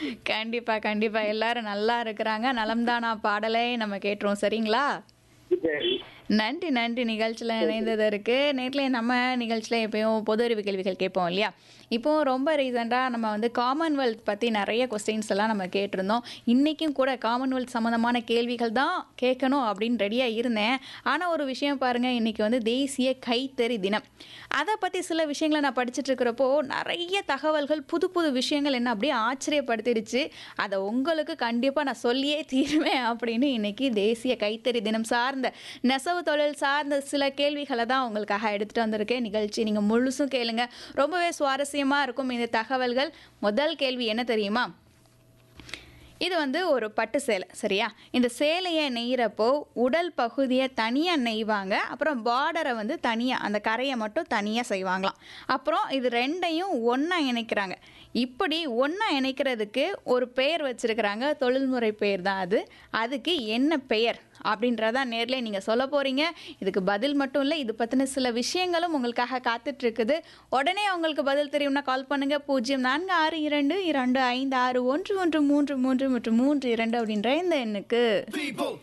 கண்டிப்பா கண்டிப்பா எல்லாரும் நல்லா இருக்கிறாங்க நலம்தானா பாடலை நம்ம கேட்டுருவோம் சரிங்களா சரி நன்றி நன்றி நிகழ்ச்சியில் இணைந்ததற்கு நேரில் நம்ம நிகழ்ச்சியில் எப்பயும் பொது அறிவு கேள்விகள் கேட்போம் இல்லையா இப்போ ரொம்ப ரீசெண்டாக நம்ம வந்து காமன்வெல்த் பற்றி நிறைய கொஸ்டின்ஸ் எல்லாம் நம்ம கேட்டிருந்தோம் இன்றைக்கும் கூட காமன்வெல்த் சம்மந்தமான கேள்விகள் தான் கேட்கணும் அப்படின்னு ரெடியாக இருந்தேன் ஆனால் ஒரு விஷயம் பாருங்கள் இன்றைக்கி வந்து தேசிய கைத்தறி தினம் அதை பற்றி சில விஷயங்களை நான் படிச்சுட்டு இருக்கிறப்போ நிறைய தகவல்கள் புது புது விஷயங்கள் என்ன அப்படியே ஆச்சரியப்படுத்திடுச்சு அதை உங்களுக்கு கண்டிப்பாக நான் சொல்லியே தீருவேன் அப்படின்னு இன்னைக்கு தேசிய கைத்தறி தினம் சார்ந்த நெசவு தொழில் சார்ந்த சில கேள்விகளை தான் உங்களுக்காக எடுத்துகிட்டு வந்திருக்கேன் நிகழ்ச்சி நீங்கள் முழுசும் கேளுங்க ரொம்பவே சுவாரஸ்யமாக இருக்கும் இந்த தகவல்கள் முதல் கேள்வி என்ன தெரியுமா இது வந்து ஒரு பட்டு சேலை சரியா இந்த சேலையை நெய்கிறப்போ உடல் பகுதியை தனியாக நெய்வாங்க அப்புறம் பார்டரை வந்து தனியாக அந்த கரையை மட்டும் தனியாக செய்வாங்களாம் அப்புறம் இது ரெண்டையும் ஒன்றா இணைக்கிறாங்க இப்படி ஒன்றா இணைக்கிறதுக்கு ஒரு பெயர் வச்சுருக்கிறாங்க தொழில்முறை பெயர் தான் அது அதுக்கு என்ன பெயர் அப்படின்றதான் நேர்லேயே நீங்கள் சொல்ல போகிறீங்க இதுக்கு பதில் மட்டும் இல்லை இது பற்றின சில விஷயங்களும் உங்களுக்காக காத்துட்ருக்குது உடனே உங்களுக்கு பதில் தெரியும்னா கால் பண்ணுங்கள் பூஜ்ஜியம் நான்கு ஆறு இரண்டு இரண்டு ஐந்து ஆறு ஒன்று ஒன்று மூன்று மூன்று மற்றும் மூன்று இரண்டு அப்படின்ற இந்த எண்ணுக்கு